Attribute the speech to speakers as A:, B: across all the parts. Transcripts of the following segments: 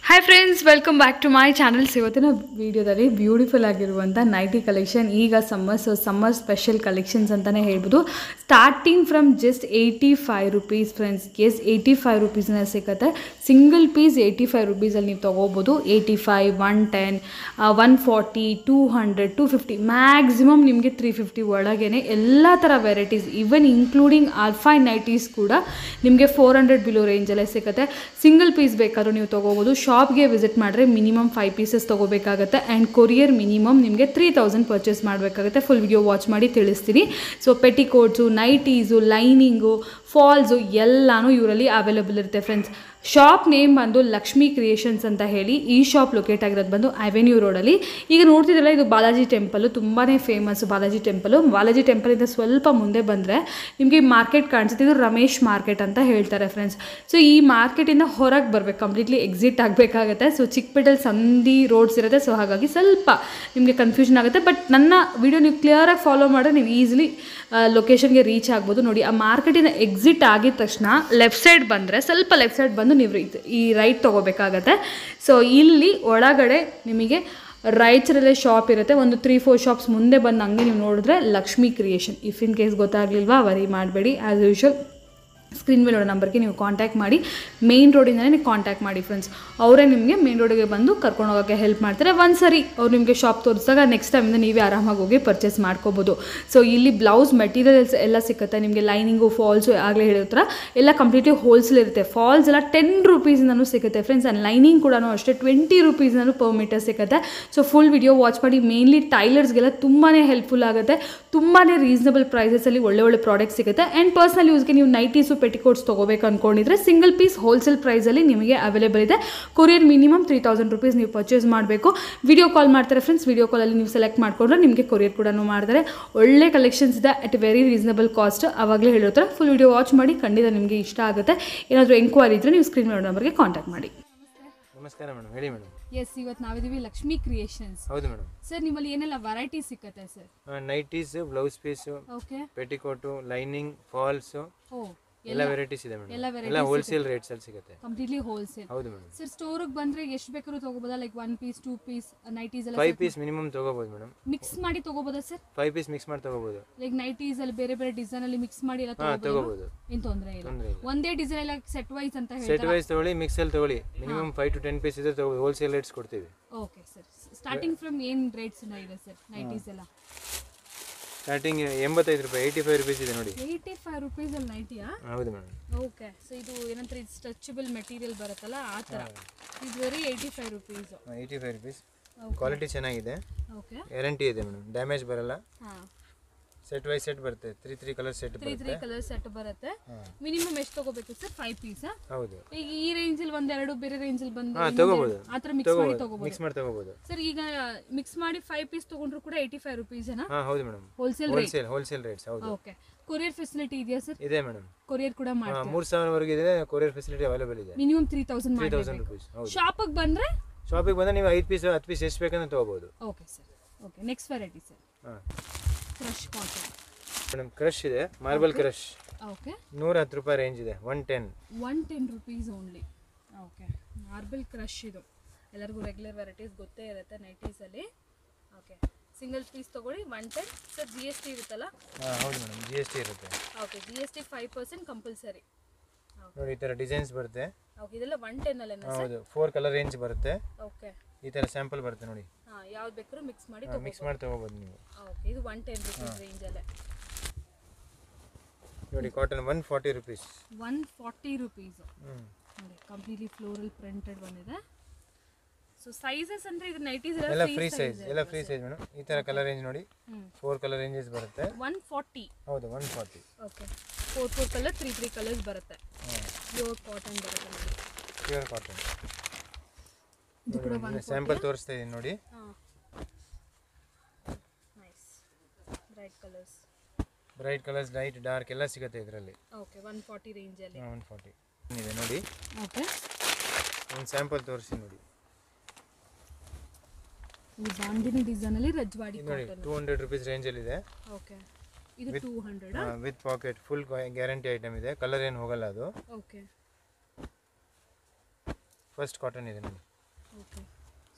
A: Hi friends welcome back to my channels ಇವತ್ತಿನ ವಿಡಿಯೋದಲ್ಲಿ beautiful ಆಗಿರುವಂಥ ನೈಟಿ ಕಲೆಕ್ಷನ್ ಈಗ summer so summer special collections ಅಂತಲೇ ಹೇಳ್ಬೋದು starting from just eighty five rupees friends yes eighty five ರುಪೀಸ್ನ ಸಿಗುತ್ತೆ single piece eighty five ರುಪೀಸಲ್ಲಿ ನೀವು ತೊಗೋಬೋದು eighty five one ten one forty two hundred two fifty maximum ನಿಮಗೆ three fifty ಒಳಗೇನೆ ಎಲ್ಲ ಥರ ವೆರೈಟೀಸ್ ಈವನ್ ಇನ್ಕ್ಲೂಡಿಂಗ್ ಆಲ್ಫೈ ನೈಟೀಸ್ ಕೂಡ ನಿಮಗೆ ಫೋರ್ ಹಂಡ್ರೆಡ್ ಬಿಲೋ ರೇಂಜಲ್ಲೇ ಸಿಗುತ್ತೆ ಸಿಂಗಲ್ ಪೀಸ್ ಬೇಕಾದ್ರೂ ನೀವು ತೊಗೋಬೋದು ಶಾಪ್ಗೆ ವಿಸಿಟ್ ಮಾಡಿದ್ರೆ ಮಿನಿಮಮ್ ಫೈವ್ ಪೀಸಸ್ ತೊಗೋಬೇಕಾಗುತ್ತೆ ಆ್ಯಂಡ್ ಕೊರಿಯರ್ ಮಿನಿಮಮ್ ನಿಮಗೆ ತ್ರೀ ತೌಸಂಡ್ ಪರ್ಚೇಸ್ ಮಾಡಬೇಕಾಗುತ್ತೆ ಫುಲ್ ವಿಡಿಯೋ ವಾಚ್ ಮಾಡಿ ತಿಳಿಸ್ತೀನಿ so petticoats nighties lining falls ಎಲ್ಲನೂ ಇವರಲ್ಲಿ ಅವೈಲೇಬಲ್ ಇರುತ್ತೆ ಫ್ರೆಂಡ್ಸ್ ಶಾಪ್ ನೇಮ್ ಬಂದು ಲಕ್ಷ್ಮಿ ಕ್ರಿಯೇಷನ್ಸ್ ಅಂತ ಹೇಳಿ ಈ ಶಾಪ್ ಲೊಕೇಟ್ ಆಗಿರೋದು ಬಂದು ಅವೆನ್ಯೂ ರೋಡಲ್ಲಿ ಈಗ ನೋಡ್ತಿದ್ರಲ್ಲ ಇದು ಬಾಲಾಜಿ ಟೆಂಪಲು ತುಂಬಾ ಫೇಮಸ್ ಬಾಲಾಜಿ ಟೆಂಪಲು ಬಾಲಾಜಿ ಟೆಂಪಲಿಂದ ಸ್ವಲ್ಪ ಮುಂದೆ ಬಂದರೆ ನಿಮಗೆ ಮಾರ್ಕೆಟ್ ಕಾಣಿಸುತ್ತೆ ಇದು ರಮೇಶ್ ಮಾರ್ಕೆಟ್ ಅಂತ ಹೇಳ್ತಾರೆ ಫ್ರೆಂಡ್ಸ್ ಸೊ ಈ ಮಾರ್ಕೆಟಿಂದ ಹೊರಗೆ ಬರಬೇಕು ಕಂಪ್ಲೀಟ್ಲಿ ಎಕ್ಸಿಟ್ ಆಗಬೇಕಾಗತ್ತೆ ಸೊ ಚಿಕ್ಕಪೇಟೆಲ್ ಸಂಧಿ ರೋಡ್ಸ್ ಇರುತ್ತೆ ಸೊ ಹಾಗಾಗಿ ಸ್ವಲ್ಪ ನಿಮಗೆ ಕನ್ಫ್ಯೂಷನ್ ಆಗುತ್ತೆ ಬಟ್ ನನ್ನ ವಿಡಿಯೋ ನೀವು ಕ್ಲಿಯರಾಗಿ ಫಾಲೋ ಮಾಡಿದ್ರೆ ನೀವು ಈಸಿಲಿ ಲೊಕೇಶನ್ಗೆ ರೀಚ್ ಆಗ್ಬೋದು ನೋಡಿ ಆ ಮಾರ್ಕೆಟಿಂದ ಎಕ್ಸಿಟ್ ಆಗಿದ ತಕ್ಷಣ ಲೆಫ್ಟ್ ಸೈಡ್ ಬಂದರೆ ಸ್ವಲ್ಪ ಲೆಫ್ಟ್ ಸೈಡ್ ಬಂದು ನೀವು ಈ- ಈ ರೈಟ್ ತೊಗೋಬೇಕಾಗತ್ತೆ ಸೊ ಇಲ್ಲಿ ಒಳಗಡೆ ನಿಮಗೆ ರೈಚರಲ್ಲೇ ಶಾಪ್ ಇರುತ್ತೆ ಒಂದು ತ್ರೀ ಫೋರ್ ಶಾಪ್ಸ್ ಮುಂದೆ ಬಂದು ಹಂಗೆ ನೀವು ನೋಡಿದ್ರೆ Lakshmi creation if in case ಗೊತ್ತಾಗಲಿಲ್ವಾ ವರಿ ಮಾಡಬೇಡಿ ಆ್ಯಸ್ ಯೂಶುವಲ್ ಸ್ಕ್ರೀನ್ ಮೇಲೆ ನೋಡೋ ನಂಬರ್ಗೆ ನೀವು ಕಾಂಟ್ಯಾಕ್ಟ್ ಮಾಡಿ ಮೇನ್ ರೋಡಿಂದಲೇ ನೀವು ಕಾಂಟ್ಯಾಕ್ಟ್ ಮಾಡಿ ಫ್ರೆಂಡ್ಸ್ ಅವರೇ ನಿಮಗೆ ಮೇನ್ ರೋಡಿಗೆ ಬಂದು ಕರ್ಕೊಂಡು ಹೋಗೋಕ್ಕೆ ಹೆಲ್ಪ್ ಮಾಡ್ತಾರೆ ಒಂದು ಸರಿ ಅವ್ರು ನಿಮಗೆ ಶಾಪ್ ತೋರಿಸಿದಾಗ ನೆಕ್ಸ್ಟ್ ಟೈಮಿಂದ ನೀವೇ ಆರಾಮಾಗಿ ಹೋಗಿ ಪರ್ಚೇಸ್ ಮಾಡ್ಕೋಬೋದು ಸೊ ಇಲ್ಲಿ ಬ್ಲೌಸ್ ಮೆಟೀರಿಯಲ್ಸ್ ಎಲ್ಲ ಸಿಗುತ್ತೆ ನಿಮಗೆ ಲೈನಿಂಗು ಫಾಲ್ಸು ಆಗಲೇ ಹೇಳಿರೋ ಥರ ಎಲ್ಲ ಕಂಪ್ಲೀಟ್ಲಿ ಹೋಲ್ಸೇಲ್ ಇರುತ್ತೆ ಫಾಲ್ಸ್ ಎಲ್ಲ ಟೆನ್ ರುಪೀಸಿಂದನೂ ಸಿಗುತ್ತೆ ಫ್ರೆಂಡ್ಸ್ ಆ್ಯಂಡ್ ಲೈನಿಂಗ್ ಕೂಡ ಅಷ್ಟೇ ಟ್ವೆಂಟಿ ರುಪೀಸ್ನೂ ಪರ್ ಮೀಟರ್ ಸಿಗುತ್ತೆ ಸೊ ಫುಲ್ ವಿಡಿಯೋ ವಾಚ್ ಮಾಡಿ ಮೇನ್ಲಿ ಟೈಲರ್ಸ್ಗೆಲ್ಲ ತುಂಬಾ ಹೆಲ್ಪ್ಫುಲ್ ಆಗುತ್ತೆ ತುಂಬಾ ರೀಸನಬಲ್ ಪ್ರೈಸಸಲ್ಲಿ ಒಳ್ಳೆ ಒಳ್ಳೆ ಪ್ರಾಡಕ್ಟ್ ಸಿಗುತ್ತೆ ಆ್ಯಂಡ್ ಪರ್ಸ್ನಲ್ ಯೂಸ್ಗೆ ನೀವು ನೈಟೀಸು ಪೆಟಿಕೋಟ್ಸ್ ತೊಗೋಬೇಕು ಅಂದ್ಕೊಂಡಿದ್ರೆ ಸಿಂಗಲ್ ಪೀಸ್ ಹೋಲ್ಸೇಲ್ ಪ್ರೈಸಲ್ಲಿ ನಿಮಗೆ ಅವೈಲೇಬಲ್ ಇದೆ courier minimum three thousand rupees ನೀವು ಪರ್ಚೇಸ್ ಮಾಡಬೇಕು ವಿಡಿಯೋ ಕಾಲ್ ಮಾಡ್ತಾರೆ ಫ್ರೆಂಡ್ಸ್ ವಿಡಿಯೋ ಕಾಲಲ್ಲಿ ನೀವು ಸೆಲೆಕ್ಟ್ ಮಾಡಿಕೊಂಡ್ರೆ ನಿಮಗೆ ಕೊರಿಯರ್ ಕೂಡ ಮಾಡ್ತಾರೆ ಒಳ್ಳೆ ಕಲೆಕ್ಷನ್ಸ್ ಇದೆ ಅಟ್ ವೆರಿ ರೀಸನಬಲ್ ಕಾಸ್ಟ್ ಆವಾಗಲೇ ಹೇಳೋ ಥರ ಫುಲ್ ವಿಡಿಯೋ ವಾಚ್ ಮಾಡಿ ಖಂಡಿತ ನಿಮಗೆ ಇಷ್ಟ ಆಗುತ್ತೆ ಏನಾದರೂ ಎಂಕ್ವೈರಿ ಇದ್ದರೆ ನೀವು ಸ್ಕ್ರೀನ್ ಮಾಡೋ ನಂಬರ್ಗೆ ಕಾಂಟ್ಯಾಕ್ಟ್ ಮಾಡಿ
B: ನಮಸ್ಕಾರ ಮೇಡಮ್ ಹೇಳಿ ಮೇಡಮ್
A: ಎಸ್ ಇವತ್ತು ನಾವಿದ್ದೀವಿ ಲಕ್ಷ್ಮಿ ಕ್ರಿಯೇಷನ್ಸ್
B: ಹೌದು ಮೇಡಮ್
A: ಸರ್ ನಿಮ್ಮಲ್ಲಿ ಏನೆಲ್ಲ ವೆರೈಟಿ ಸಿಕ್ಕತ್ತೆ sir
B: nighties blouse piece
A: okay
B: petticoat lining falls
A: ಓ
B: ಎಲ್ಲ ವೆರೈಟೀಸ್ ಇದೆ ಮೇಡಮ್
A: ಎಲ್ಲ
B: ಎಲ್ಲ ಹೋಲ್ಸೇಲ್ ರೇಟ್ಸ್ ಅಲ್ಲಿ ಸಿಗುತ್ತೆ
A: ಕಂಪ್ಲೀಟ್ಲಿ ಹೋಲ್ಸೇಲ್
B: ಹೌದು ಮೇಡಮ್
A: ಸರ್ ಸ್ಟೋರಿಗೆ ಬಂದ್ರೆ ಎಷ್ಟು ಬೇಕಾದ್ರೂ ತಗೋಬೋದಾ like one piece two piece nighties ಎಲ್ಲ
B: ಫೈವ್ ಪೀಸ್ ಮಿನಿಮಮ್ ತಗೋಬೋದು ಮೇಡಮ್
A: ಮಿಕ್ಸ್ ಮಾಡಿ ತಗೋಬೋದಾ ಸರ್
B: ಫೈವ್ ಪೀಸ್ ಮಿಕ್ಸ್ ಮಾಡಿ ತಗೋಬೋದು
A: ಲೈಕ್ ನೈಟೀಸ್ ಅಲ್ಲಿ ಬೇರೆ ಬೇರೆ ಡಿಸೈನ್ ಅಲ್ಲಿ ಮಿಕ್ಸ್ ಮಾಡಿ ಎಲ್ಲ
B: ಹಾಂ
A: ತಗೋಬೋದು
B: ತಗೋಬೋದು
A: ಏನ್ ತೊಂದರೆ ಇಲ್ಲ
B: ತೊಂದರೆ ಇಲ್ಲ
A: ಒಂದೇ ಡಿಸೈನ್ ಎಲ್ಲ ಸೆಟ್ ವೈಸ್ ಅಂತ
B: ಸೆಟ್
A: ಹೇಳ್ತಾರೆ
B: ವೈಸ್ ತಗೊಳ್ಳಿ ಮಿಕ್ಸಲ್ಲಿ ತಗೊಳ್ಳಿ minimum five to ten piece ಇದ್ರೆ ತಗೋಬೋದು ಹೋಲ್ಸೇಲ್ ರೇಟ್ಸ್ ಕೊಡ್ತೀವಿ
A: ಓಕೆ ಸರ್ ಸ್ಟಾರ್ಟಿಂಗ್ ಫ್ರಮ್ ಏನ್ ರೇಟ್ಸ್ ಇದೆ ಸರ್ ನೈಟೀಸ್ ಎಲ್ಲ
B: ಸ್ಟಾರ್ಟಿಂಗ್ ಎಂಬತ್ತೈದು ರೂಪಾಯಿ ಏಯ್ಟಿ ಫೈವ್ ರುಪೀಸ್ ಇದೆ ನೋಡಿ
A: ಏಯ್ಟಿ ಫೈವ್ ರುಪೀಸ್ ಅಲ್ಲಿ ನೈಟಿಯಾ
B: ಹೌದು ಮೇಡಮ್
A: ಓಕೆ ಸೊ ಇದು ಏನಂತಾರೆ ಇದು ಸ್ಟ್ರೆಚಬಲ್ ಮೆಟೀರಿಯಲ್ ಬರುತ್ತಲ್ಲ ಆ ಥರ ಇದು ಬರೀ eighty five rupees
B: eighty five rupees quality ಚೆನ್ನಾಗಿದೆ
A: ಓಕೆ
B: ಗ್ಯಾರಂಟಿ ಇದೆ ಮೇಡಮ್ ಡ್ಯಾಮೇಜ್ ಬರಲ್ಲ
A: ಹಾಂ
B: ಸೆಟ್ ವೈಸ್ ಸೆಟ್ ಬರುತ್ತೆ three three colour set
A: three three
B: ಬರುತ್ತೆ
A: ಕಲರ್ ಸೆಟ್ ಬರುತ್ತೆ
B: ಹಾಂ
A: ಮಿನಿಮಮ್ ಎಷ್ಟು ತಗೋಬೇಕು ಸರ್ ಫೈವ್ ಪೀಸ್
B: ಹೌದು
A: ಈಗ ಈ ರೇಂಜಲ್ಲಿ ಒಂದೆರಡು ಬೇರೆ ರೇಂಜಲ್ಲಿ ಬಂದು
B: ಹಾಂ ತಗೋಬೋದು
A: ಆ ಥರ ಮಿಕ್ಸ್ ಮಾಡಿ ತಗೋಬೋದು
B: ಮಿಕ್ಸ್ ಮಾಡಿ ತಗೋಬೋದು
A: ಸರ್ ಈಗ ಮಿಕ್ಸ್ ಮಾಡಿ ಫೈವ್ ಪೀಸ್ ತಗೊಂಡ್ರು ಕೂಡ ಏಯ್ಟಿ ಫೈವ್ ರುಪೀಸೇನಾ
B: ಹಾಂ ಹೌದು madam
A: wholesale rate
B: wholesale wholesale rates ಹೌದು
A: ಓಕೆ ಕೊರಿಯರ್ ಫೆಸಿಲಿಟಿ ಇದೆಯಾ ಸರ್
B: ಇದೆ ಮೇಡಮ್
A: ಕೊರಿಯರ್ ಕೂಡ ಮಾಡಿ
B: ಮೂರು ಸಾವಿರವರೆಗೆ ಇದೆ ಕೊರಿಯರ್ ಫೆಸಿಲಿಟಿ ಅವೈಲೇಬಲ್ ಇದೆ
A: minimum three thousand
B: three thousand
A: ಮಾಡಬೇಕು
B: ರುಪೀಸ್ ಹೌದು
A: ಶಾಪಿಗೆ ಬಂದರೆ
B: ಶಾಪಿಗೆ ಬಂದರೆ ನೀವು ಐದು ಪೀಸ್ ಹತ್ತು ಪೀಸ್ ಎಷ್ಟು ಬೇಕಂತ ತೊಗೋಬೋದು
A: okay sir okay next variety sir
B: ಹಾಂ
A: ಕ್ರಶ್ ಕಾಟನ್
B: ಮೇಡಮ್ ಕ್ರಶ್ ಇದೆ ಮಾರ್ಬಲ್ ಕ್ರಶ್
A: ಓಕೆ
B: ನೂರ ಹತ್ತು ರೂಪಾಯಿ ರೇಂಜ್ ಇದೆ one ten
A: one ten rupees only okay marble crush ಇದು ಎಲ್ಲರಿಗೂ ರೆಗ್ಯುಲರ್ ವೆರೈಟೀಸ್ ಗೊತ್ತೇ ಇರುತ್ತೆ ನೈಟೀಸಲ್ಲಿ ಓಕೆ ಸಿಂಗಲ್ ಪೀಸ್ ತೊಗೊಳ್ಳಿ one ten sir G S T ಇರುತ್ತಲ್ಲ
B: ಹಾಂ ಹೌದು ಮೇಡಮ್ ಜಿ ಎಸ್ ಟಿ ಇರುತ್ತೆ
A: okay G S T five percent compulsory
B: ನೋಡಿ ಈ ಥರ ಡಿಸೈನ್ಸ್ ಬರುತ್ತೆ
A: ಓಕೆ ಇದೆಲ್ಲ ಒನ್ ಟೆನ್ನಲ್ಲೇನಾ ಸರ್
B: ಹೌದು ಫೋರ್ ಕಲರ್ ರೇಂಜ್ ಬರುತ್ತೆ
A: ಓಕೆ
B: ಈ ಥರ ಸ್ಯಾಂಪಲ್ ಬರುತ್ತೆ ನೋಡಿ
A: ಹಾಂ ಯಾವ್ದು ಬೇಕಾದ್ರೂ ಮಿಕ್ಸ್ ಮಾಡಿ
B: ಮಿಕ್ಸ್ ಮಾಡಿ ತೊಗೋಬೋದು ನೀವು
A: ಓಕೆ ಇದು ಒನ್ ಟೆನ್ ರುಪೀಸ್ ರೇಂಜಲ್ಲೇ
B: ನೋಡಿ cotton one forty rupees
A: one forty rupees
B: ಹ್ಞೂ
A: ನೋಡಿ ಕಂಪ್ಲೀಟ್ಲಿ ಫ್ಲೋರಲ್ ಪ್ರಿಂಟೆಡ್ ಬಂದಿದೆ ಸೊ ಸೈಜಸ್ ಅಂದರೆ ಇದು ನೈಟೀಸ್
B: ಎಲ್ಲ ಫ್ರೀ ಸೈಜ್ ಎಲ್ಲ ಫ್ರೀ ಸೈಜ್ ಮೇಡಮ್ ಈ ಥರ ಕಲರ್ ರೇಂಜ್ ನೋಡಿ
A: ಹ್ಞೂ
B: ಫೋರ್ ಕಲರ್ ರೇಂಜಸ್ ಬರುತ್ತೆ
A: ಒನ್ ಫಾರ್ಟಿ
B: ಹೌದು one forty
A: okay four four colour three three colours ಬರುತ್ತೆ
B: ಹಾಂ
A: ಪ್ಯೂರ್ ಕಾಟನ್ ಬರುತ್ತೆ ನೋಡಿ
B: ಪ್ಯೂರ್ ಕಾಟನ್
A: ಇದು ಕೂಡ ಒನ್
B: ಸ್ಯಾಂಪಲ್ ತೋರಿಸ್ತಾ ಇದೀನಿ ನೋಡಿ
A: ಹಾಂ nice bright colours
B: bright colours light dark ಎಲ್ಲ ಸಿಗುತ್ತೆ ಇದರಲ್ಲಿ
A: ಓಕೆ ಒನ್ ಫಾರ್ಟಿ ರೇಂಜಲ್ಲಿ
B: ಒನ್ ಫಾರ್ಟಿ ಇದೆ ನೋಡಿ
A: ಓಕೆ
B: ಒಂದು ಸ್ಯಾಂಪಲ್ ತೋರಿಸಿ ನೋಡಿ
A: ಇದು ಬಾಂದಿನಿ ಡಿಸೈನಲ್ಲಿ ರಜ್ವಾಡಿ
B: ಇದು ನೋಡಿ
A: ಕಾಟನ್
B: ಟೂ ಹಂಡ್ರೆಡ್ ರುಪೀಸ್ ರೇಂಜಲ್ಲಿ ಇದೆ
A: ಓಕೆ ಇದು two hundred
B: with pocket full guarantee item ಇದೆ ಕಲರ್ ಏನು ಹೋಗಲ್ಲ ಅದು
A: ಓಕೆ
B: ಫಸ್ಟ್ ಕಾಟನ್ ಇದೆ ನೋಡಿ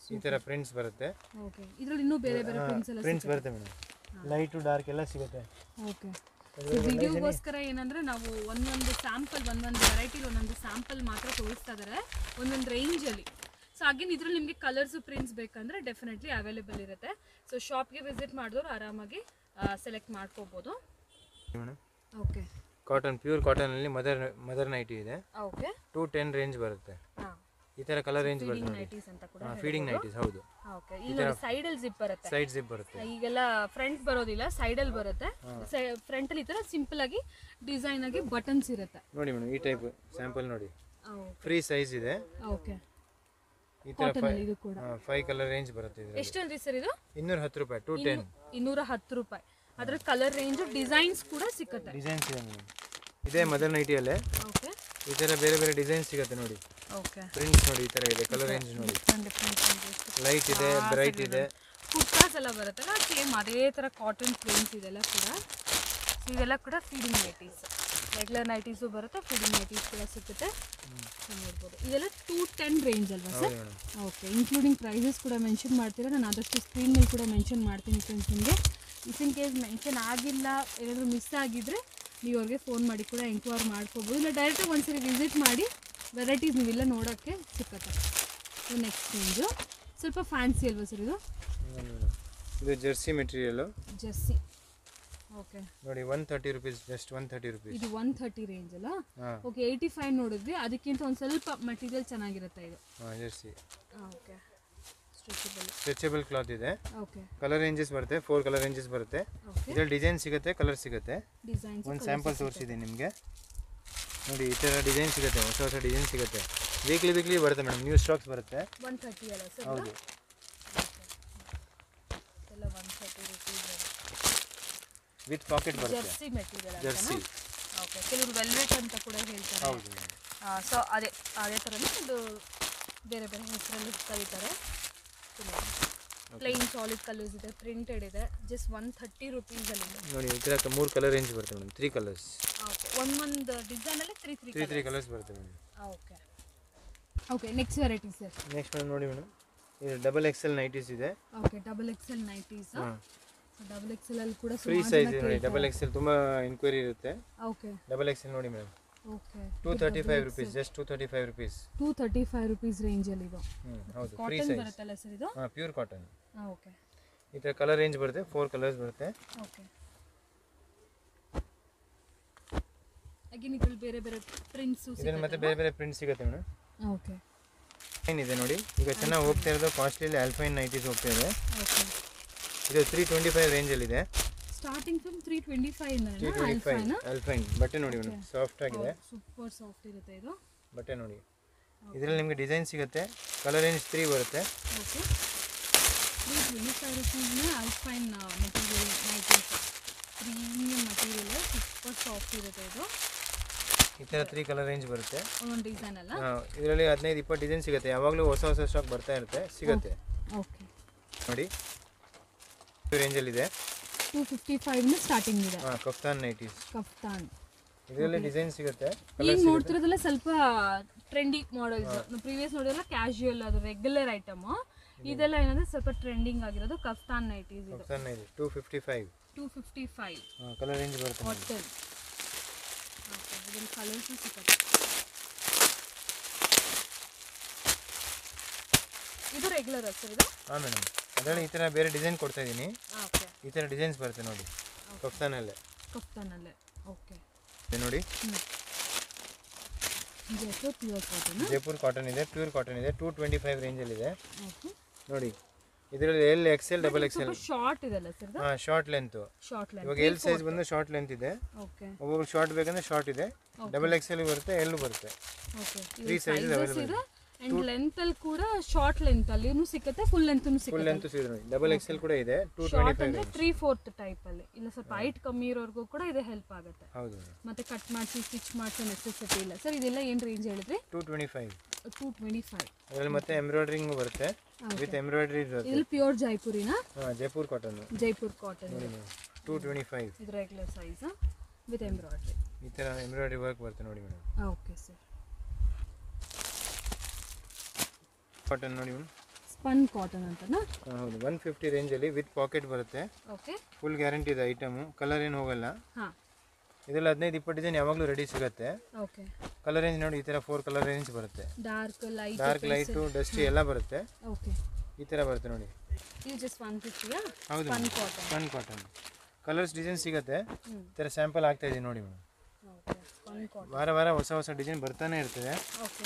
B: ಈ ಥರ ಪ್ರಿಂಟ್ಸ್ ಬರುತ್ತೆ
A: ಓಕೆ ಇದರಲ್ಲಿ ಇನ್ನೂ ಬೇರೆ ಬೇರೆ ಪ್ರಿಂಟ್ಸ್ ಎಲ್ಲ
B: ಪ್ರಿಂಟ್ಸ್ ಬರುತ್ತೆ ಮೇಡಮ್ ಲೈಟು ಡಾರ್ಕ್ ಎಲ್ಲ ಸಿಗುತ್ತೆ
A: ಓಕೆ ವಿಡಿಯೋಗೋಸ್ಕರ ಏನಂದ್ರೆ ನಾವು ಒಂದೊಂದು ಸ್ಯಾಂಪಲ್ ಒಂದೊಂದು ವೆರೈಟಿ ಒಂದೊಂದು ಸ್ಯಾಂಪಲ್ ಮಾತ್ರ ತೋರಿಸ್ತಾ ಇದ್ದಾರೆ ಒಂದೊಂದು ರೇಂಜಲ್ಲಿ ಸೊ ಅಗೇನ್ ಇದ್ರಲ್ಲಿ ನಿಮಗೆ ಕಲರ್ಸ್ ಪ್ರಿಂಟ್ಸ್ ಬೇಕಂದ್ರೆ ಡೆಫಿನೆಟ್ಲಿ ಅವೈಲೇಬಲ್ ಇರುತ್ತೆ ಸೊ ಶಾಪ್ಗೆ ವಿಸಿಟ್ ಮಾಡಿದವರು ಆರಾಮಾಗಿ ಸೆಲೆಕ್ಟ್ ಮಾಡ್ಕೋಬೋದು
B: ಮೇಡಮ್
A: ಓಕೆ
B: ಕಾಟನ್ ಪ್ಯೂರ್ ಕಾಟನಲ್ಲಿ ಮದರ್ ಮದರ್ ನೈಟಿ ಇದೆ
A: ಓಕೆ
B: ಟೂ ಟೆನ್ ರೇಂಜ್ ಬರುತ್ತೆ
A: ಹಾಂ
B: ಈ ಥರ ಕಲರ್ ರೇಂಜ್ ಬರುತ್ತೆ ನೋಡಿ
A: ನೈಟೀಸ್ ಅಂತ ಕೂಡ
B: ಫೀಡಿಂಗ್ ನೈಟೀಸ್ ಹೌದು
A: ಓಕೆ ಇಲ್ಲಿ ಸೈಡಲ್ಲಿ ಜಿಪ್ ಬರುತ್ತೆ
B: ಸೈಡ್ ಜಿಪ್ ಬರುತ್ತೆ
A: ಈಗೆಲ್ಲ ಫ್ರಂಟ್ ಬರೋದಿಲ್ಲ ಸೈಡಲ್ಲಿ ಬರುತ್ತೆ ಫ್ರಂಟಲ್ಲಿ ಈ ಥರ ಸಿಂಪಲ್ ಆಗಿ ಡಿಸೈನ್ ಆಗಿ ಬಟನ್ಸ್ ಇರುತ್ತೆ
B: ನೋಡಿ ಮೇಡಮ್ ಈ ಟೈಪ್ ಸ್ಯಾಂಪಲ್ ನೋಡಿ
A: ಓಕೆ
B: ಫ್ರೀ ಸೈಜ್ ಇದೆ
A: ಓಕೆ
B: ಈ ಥರ
A: ಕಾಟನ್ ಇದು ಕೂಡ
B: ಫೈವ್ ಕಲರ್ ರೇಂಜ್ ಬರುತ್ತೆ ಇದರಲ್ಲಿ
A: ಎಷ್ಟು ಅಲ್ರಿ ಸರ್ ಇದು
B: ಇನ್ನೂರ ಹತ್ತು ರೂಪಾಯಿ ಟೂ ಟೆನ್
A: ಇನ್ನೂರ ಹತ್ತು ರೂಪಾಯಿ ಅದ್ರ ಕಲರ್ ರೇಂಜ್ ಡಿಸೈನ್ಸ್ ಕೂಡ ಸಿಕ್ಕತ್ತೆ
B: ಡಿಸೈನ್ಸ್ ಇದೆ ಮೇಡಮ್ ಇದೇ ಮದರ್ ನೈಟಿಯಲ್ಲೇ
A: ಓಕೆ
B: ಈ ಥರ ಬೇರೆ ಬೇರೆ ಡಿಸೈನ್ ಸಿಗುತ್ತೆ ನೋಡಿ
A: ಓಕೆ
B: ಪ್ರಿಂಟ್ಸ್ ನೋಡಿ ಈ ಥರ ಇದೆ ಕಲರ್ ರೇಂಜ್ ನೋಡಿ ಲೈಟ್ ಇದೆ ಬ್ರೈಟ್ ಇದೆ
A: ಕುರ್ತಾಸ್ ಎಲ್ಲ ಬರುತ್ತಲ್ಲ ಸೇಮ್ ಅದೇ ಥರ ಕಾಟನ್ ಪ್ರಿಂಟ್ಸ್ ಇದೆಲ್ಲ ಕೂಡ ಸೊ ಇದೆಲ್ಲ ಕೂಡ ಫೀಡಿಂಗ್ ನೈಟೀಸ್ ರೆಗ್ಯುಲರ್ ನೈಟೀಸು ಬರುತ್ತೆ ಫೀಡಿಂಗ್ ನೈಟೀಸ್ ಕೂಡ ಸಿಗುತ್ತೆ ಸೊ ನೋಡ್ಬೋದು ಇದೆಲ್ಲ ಟೂ ಟೆನ್ ರೇಂಜ್ ಅಲ್ವಾ ಸರ್
B: ಹೌದು ಮೇಡಮ್
A: ಓಕೆ ಇನ್ಕ್ಲೂಡಿಂಗ್ ಪ್ರೈಸಸ್ ಕೂಡ ಮೆನ್ಷನ್ ಮಾಡ್ತೀರಾ ನಾನು ಆದಷ್ಟು ಸ್ಕ್ರೀನ್ ಮೇಲೆ ಕೂಡ ಮೆನ್ಷನ್ ಮಾಡ್ತೀನಿ ಫ್ರೆಂಡ್ಸ್ ನಿಮಗೆ ಇಫ್ ಇನ್ ಕೇಸ್ ಮೆನ್ಷನ್ ಆಗಿಲ್ಲ ಏನಾದರೂ ಮಿಸ್ ಆಗಿದ್ದರೆ ನೀವು ಅವ್ರಿಗೆ ಫೋನ್ ಮಾಡಿ ಕೂಡ ಎಂಕ್ವೈರ್ ಮಾಡ್ಕೋಬೋದು ಇಲ್ಲ ಡೈರೆಕ್ಟಾಗಿ ಒಂದ್ಸರಿ ವಿಸಿಟ್ ಮಾಡಿ ವೆರೈಟೀಸ್ ನೀವೆಲ್ಲ ನೋಡೋಕ್ಕೆ ಸಿಕ್ಕತ್ತೆ ನೆಕ್ಸ್ಟ್ ರೇಂಜು ಸ್ವಲ್ಪ ಫ್ಯಾನ್ಸಿ ಅಲ್ವಾ ಸರ್ ಇದು
B: ನೋಡಿ ಮೇಡಮ್ ಇದು ಜರ್ಸಿ ಮೆಟೀರಿಯಲು
A: ಜರ್ಸಿ ಓಕೆ
B: ನೋಡಿ one thirty rupees just one thirty rupees
A: ಇದು ಒನ್ ಥರ್ಟಿ ರೇಂಜ್ ಅಲ್ಲ
B: ಹಾಂ
A: ಓಕೆ ಏಯ್ಟಿ ಫೈವ್ ನೋಡಿದ್ವಿ ಅದಕ್ಕಿಂತ ಒಂದು ಸ್ವಲ್ಪ ಮಟೀರಿಯಲ್ ಚೆನ್ನಾಗಿರುತ್ತೆ ಇದು
B: ಹಾಂ jersey
A: okay stretchable
B: stretchable cloth ಇದೆ
A: ಓಕೆ
B: ಕಲರ್ ರೇಂಜಸ್ ಬರುತ್ತೆ ಫೋರ್ ಕಲರ್ ರೇಂಜಸ್ ಬರುತ್ತೆ
A: ಓಕೆ
B: ಇದರಲ್ಲಿ ಡಿಸೈನ್ ಸಿಗುತ್ತೆ ಕಲರ್ ಸಿಗುತ್ತೆ
A: ಡಿಸೈನ್ಸ್
B: ಒಂದು ಸ್ಯಾಂಪಲ್ ತೋರಿಸಿದೆ ನಿಮಗೆ ನೋಡಿ ಈ ಥರ ಡಿಸೈನ್ ಸಿಗುತ್ತೆ ಹೊಸ ಹೊಸ ಡಿಸೈನ್ ಸಿಗುತ್ತೆ ವೀಕ್ಲಿ ವೀಕ್ಲಿ ಬರುತ್ತೆ ಮೇಡಮ್ ನ್ಯೂ ಸ್ಟಾಕ್ಸ್ ಬರುತ್ತೆ
A: ಒನ್ ಥರ್ಟಿ ಅಲ್ಲ ಸರ್
B: ಹೌದು
A: ಎಲ್ಲ one thirty rupees
B: with pocket ಬರುತ್ತೆ
A: ಜರ್ಸಿ ಮೆಟೀರಿಯಲ್
B: ಜರ್ಸಿ
A: ಓಕೆ ಕೆಲವರು ವೆಲ್ವೆಟ್ ಅಂತ ಕೂಡ ಹೇಳ್ತಾರೆ
B: ಹೌದು
A: ಸೊ ಅದೇ ಅದೇ ಥರನೇ ಇದು ಬೇರೆ ಬೇರೆ ಹೆಸರಲ್ಲಿ ಕರೀತಾರೆ ಪ್ಲೈನ್ ಸಾಲಿಡ್ ಕಲರ್ಸ್ ಇದೆ ಪ್ರಿಂಟೆಡ್ ಇದೆ ಜಸ್ಟ್ ಒನ್ ಥರ್ಟಿ ರುಪೀಸಲ್ಲಿ ಇದೆ
B: ನೋಡಿ ಈ ಥರ ಮೂರು ಕಲರ್ ರೇಂಜ್ ಬರುತ್ತೆ ಮೇಡಮ್ ತ್ರೀ ಕಲರ್ಸ್
A: ಓಕೆ ಒಂದೊಂದು ಡಿಸೈನಲ್ಲಿ three three
B: three three colours ಬರುತ್ತೆ madam
A: okay okay next variety sir
B: next madam ನೋಡಿ ಮೇಡಮ್ ಇದು ಡಬಲ್ ಎಕ್ಸೆಲ್ ನೈಟೀಸ್ ಇದೆ
A: ಓಕೆ ಡಬಲ್ ಎಕ್ಸೆಲ್ ನೈಟೀಸ್
B: ಹಾಂ
A: ಡಬಲ್ ಎಕ್ಸೆಲ್ ಅಲ್ಲಿ ಕೂಡ
B: ಫ್ರೀ ಸೈಜ್ ಇದೆ ನೋಡಿ ಡಬಲ್ ಎಕ್ಸೆಲ್ ತುಂಬ ಎನ್ಕ್ವೈರಿ ಇರುತ್ತೆ
A: ಓಕೆ
B: ಡಬಲ್ ಎಕ್ಸೆಲ್ ನೋಡಿ madam
A: okay
B: two thirty five rupees just two thirty five rupees
A: two thirty five rupees ರೇಂಜಲ್ಲಿ ಇದು
B: ಹ್ಞೂ ಹೌದು ಫ್ರೀ
A: ಕಾಟನ್
B: ಸೈಜ್
A: ಬರುತ್ತಲ್ಲ ಸರ್ ಇದು
B: ಹಾಂ ಪ್ಯೂರ್ ಕಾಟನ್
A: ಓಕೆ
B: ಈ ಥರ ಕಲರ್ ರೇಂಜ್ ಬರುತ್ತೆ ಫೋರ್ ಕಲರ್ಸ್ ಬರುತ್ತೆ
A: ಓಕೆ ಅಗೇನ್ ಇದ್ರಲ್ಲಿ ಬೇರೆ ಬೇರೆ ಪ್ರಿಂಟ್ಸು
B: ಇದರಲ್ಲಿ ಮತ್ತೆ ಬೇರೆ ಬೇರೆ ಪ್ರಿಂಟ್ ಸಿಗುತ್ತೆ ಮೇಡಮ್
A: ಓಕೆ
B: ಏನಿದೆ ನೋಡಿ ಈಗ ಚೆನ್ನಾಗಿ ಹೋಗ್ತಾ ಇರೋದು ಕಾಸ್ಟ್ಲಿಯಲ್ಲಿ ಆಲ್ಫೈನ್ ನೈಟೀಸ್ ಹೋಗ್ತಾ ಇದೆ
A: ಓಕೆ
B: ಇದು ತ್ರೀ ಟ್ವೆಂಟಿ ಫೈವ್ ರೇಂಜಲ್ಲಿದೆ
A: starting from three twenty five
B: three twenty five alpine ಬಟ್ಟೆ ನೋಡಿ ಮೇಡಮ್ ಸಾಫ್ಟ್ ಆಗಿದೆ
A: ಸೂಪರ್ ಸಾಫ್ಟ್ ಇರುತ್ತೆ ಇದು
B: ಬಟ್ಟೆ ನೋಡಿ ಇದರಲ್ಲಿ ನಿಮಗೆ ಡಿಸೈನ್ ಸಿಗುತ್ತೆ ಕಲರ್ ರೇಂಜ್ ತ್ರೀ ಬರುತ್ತೆ
A: ಓಕೆ ತ್ರೀ ಟ್ವೆಂಟಿ ಫೈವ್ ರುಪೀಸ್ನ alpine material nighties premium material super soft ಇರುತ್ತೆ ಇದು
B: ಈ ಥರ ತ್ರೀ ಕಲರ್ ರೇಂಜ್ ಬರುತ್ತೆ
A: ಒಂದೊಂದು ಡಿಸೈನ್ ಅಲ್ಲ
B: ಇದರಲ್ಲಿ ಹದಿನೈದು ಇಪ್ಪತ್ತು ಡಿಸೈನ್ ಸಿಗುತ್ತೆ ಯಾವಾಗಲೂ ಹೊಸ ಹೊಸ ಸ್ಟಾಕ್ ಬರ್ತಾ ಇರುತ್ತೆ ಸಿಗುತ್ತೆ
A: ಓಕೆ
B: ನೋಡಿ ರೇಂಜಲ್ಲಿದೆ
A: ಟೂ ಫಿಫ್ಟಿ ಫೈವ್ನ ಸ್ಟಾರ್ಟಿಂಗ್ ಇದೆ
B: ಹಾಂ ಕಫ್ತಾನ್ ನೈಟೀಸ್
A: ಕಫ್ತಾನ್
B: ಇದರಲ್ಲಿ ಡಿಸೈನ್ ಸಿಗುತ್ತೆ
A: ಈಗ ನೋಡ್ತಿರೋದೆಲ್ಲ ಸ್ವಲ್ಪ ಟ್ರೆಂಡಿ ಮಾಡೆಲ್ಸ್ ಪ್ರೀವಿಯಸ್ ನೋಡಿರಲ್ಲ ಕ್ಯಾಶುಯಲ್ ಅದು ರೆಗ್ಯುಲರ್ ಐಟಮ್ ಇದೆಲ್ಲ ಏನಂದ್ರೆ ಸ್ವಲ್ಪ ಟ್ರೆಂಡಿಂಗ್ ಆಗಿರೋದು ಕಫ್ತಾನ್ ನೈಟೀಸ್ ಇದು
B: kaftan nighty two fifty five
A: two fifty five
B: colour range ಬರುತ್ತೆ ನೋಡಿ.
A: ಕಾಟನ್ ಓಕೆ ಇದನ್ನು ಕಲರ್ಸು ಸಿಗುತ್ತೆ ಇದು ರೆಗ್ಯುಲರ್ ಸರ್ ಇದು
B: ಹಾಂ ಮೇಡಮ್ ಅದರಲ್ಲಿ ಈ ಥರ ಬೇರೆ ಡಿಸೈನ್ ಕೊಡ್ತಾ ಇದ್ದೀನಿ
A: ಓಕೆ
B: ಈ ಥರ ಡಿಸೈನ್ಸ್ ಬರುತ್ತೆ ನೋಡಿ ಕಫ್ತಾನಲ್ಲೇ
A: ಕಫ್ತಾನಲ್ಲೇ ಓಕೆ
B: ಇದೆ ನೋಡಿ
A: Jaipur pure cotton
B: Jaipur cotton ಇದೆ ಪ್ಯೂರ್ ಕಾಟನ್ ಇದೆ ಟೂ ಟ್ವೆಂಟಿ ಫೈವ್ ರೇಂಜಲ್ಲಿದೆ
A: ಓಕೆ
B: ನೋಡಿ ಇದರಲ್ಲಿ ಎಲ್ ಎಕ್ಸೆಲ್ ಡಬಲ್ ಎಕ್ಸೆಲ್
A: ಸ್ವಲ್ಪ ಶಾರ್ಟ್ ಇದೆಲ್ಲ ಸರ್
B: ಹಾಂ ಶಾರ್ಟ್ ಲೆಂತು
A: ಶಾರ್ಟ್ ಲೈನ್
B: ಇವಾಗ ಎಲ್ ಸೈಜ್ ಬಂದು ಶಾರ್ಟ್ ಲೆಂತ್ ಇದೆ
A: ಓಕೆ
B: ಒಬ್ಬೊಬ್ರು ಶಾರ್ಟ್ ಬೇಕಂದ್ರೆ ಶಾರ್ಟ್ ಇದೆ ಡಬಲ್ ಎಕ್ಸೆಲ್ ಬರುತ್ತೆ ಎಲ್ಲೂ ಬರುತ್ತೆ
A: ಓಕೆ
B: Three sizes
A: ಸೈಜಸ್ ಇದೆ ಅಂಡ್ ಲೆಂತ್ ಅಲ್ಲಿ ಕೂಡ ಶಾರ್ಟ್ ಲೆಂತ್ ಅಲ್ಲಿ ಸಿಗುತ್ತೆ ಫುಲ್ ಲೆಂತ್
B: ಫುಲ್
A: ಸಿಗುತ್ತೆ
B: ಲೆಂತ್ ಸಿಗುತ್ತೆ ನೋಡಿ ಡಬಲ್ ಎಕ್ಸೆಲ್ ಕೂಡ ಇದೆ ಟೂ ಟ್ವೆಂಟಿ
A: ಶಾರ್ಟ್
B: ಫೈವ್
A: ಅಂದ್ರೆ ತ್ರೀ ಫೋರ್ತ್ ಟೈಪ್ ಅಲ್ಲಿ ಇಲ್ಲ ಸ್ವಲ್ಪ ಹೈಟ್ ಕಮ್ಮಿ ಇರೋರ್ಗೂ ಕೂಡ ಇದು ಹೆಲ್ಪ್ ಆಗುತ್ತೆ
B: ಹೌದು ಮೇಡಮ್
A: ಮತ್ತೆ ಕಟ್ ಮಾಡಿಸಿ ಸ್ಟಿಚ್ ಮಾಡಿಸೋ ನೆಸೆಸಿಟಿ ಇಲ್ಲ ಸರ್ ಇದೆಲ್ಲ ಏನು ರೇಂಜ್ ಹೇಳಿದ್ರಿ
B: two twenty five
A: two twenty five
B: ಅದರಲ್ಲಿ ಮತ್ತೆ ಎಂಬ್ರಾಯ್ಡ್ರಿಂಗ್ ಬರುತ್ತೆ ವಿತ್ ಎಂಬ್ರಾಯ್ಡ್ರಿ ಇರುತ್ತೆ
A: ಇದ್ರಲ್ಲಿ ಪ್ಯೂರ್ ಜೈಪುರಿನ
B: ಹಾಂ Jaipur cotton
A: Jaipur cotton
B: two twenty five
A: ಇದು ರೆಗ್ಯುಲರ್ ಸೈಜ್ ವಿತ್ ಎಂಬ್ರಾಯ್ಡ್ರಿ
B: ಈ ಥರ ಎಂಬ್ರಾಯ್ಡ್ರಿ ವರ್ಕ್ ಬರುತ್ತೆ ನೋಡಿ ಮೇಡಮ್
A: ಓಕೆ ಸರ್
B: ಕಾಟನ್ ನೋಡಿ ಮೇಡಮ್
A: ಸ್ಪನ್ ಕಾಟನ್ ಅಂತನಾ
B: ಆ, ಹೌದು ಒನ್ ಫಿಫ್ಟಿ ರೇಂಜಲ್ಲಿ ವಿತ್ ಪಾಕೆಟ್ ಬರುತ್ತೆ
A: ಓಕೆ
B: ಫುಲ್ ಗ್ಯಾರಂಟಿ ಇದೆ ಐಟಮು ಕಲರ್ ಏನು ಹೋಗಲ್ಲ
A: ಹಾಂ
B: ಇದರಲ್ಲಿ ಹದಿನೈದು ಇಪ್ಪತ್ತು ಡಿಸೈನ್ ಯಾವಾಗಲೂ ರೆಡಿ ಸಿಗುತ್ತೆ
A: ಓಕೆ
B: ಕಲರ್ ರೇಂಜ್ ನೋಡಿ ಈ ಥರ ಫೋರ್ ಕಲರ್ ರೇಂಜ್ ಬರುತ್ತೆ
A: dark light
B: dark light dusty ಎಲ್ಲ ಬರುತ್ತೆ
A: ಓಕೆ
B: ಈ ಥರ ಬರುತ್ತೆ ನೋಡಿ
A: ಇದು ಜಸ್ಟ್ ಒನ್ ಫಿಫ್ಟಿಯಾ
B: ಹೌದು
A: spun cotton
B: spun cotton colours design ಸಿಗುತ್ತೆ
A: ಹ್ಞೂ
B: ಈ ಥರ ಸ್ಯಾಂಪಲ್ ಆಗ್ತಾ ಇದೆ ನೋಡಿ ಮೇಡಮ್
A: ಓಕೆ ಸ್ಪನ್ ಕಾಟನ್
B: ವಾರ ವಾರ ಹೊಸ ಹೊಸ ಡಿಸೈನ್ ಬರ್ತಾನೆ ಇರ್ತದೆ
A: ಓಕೆ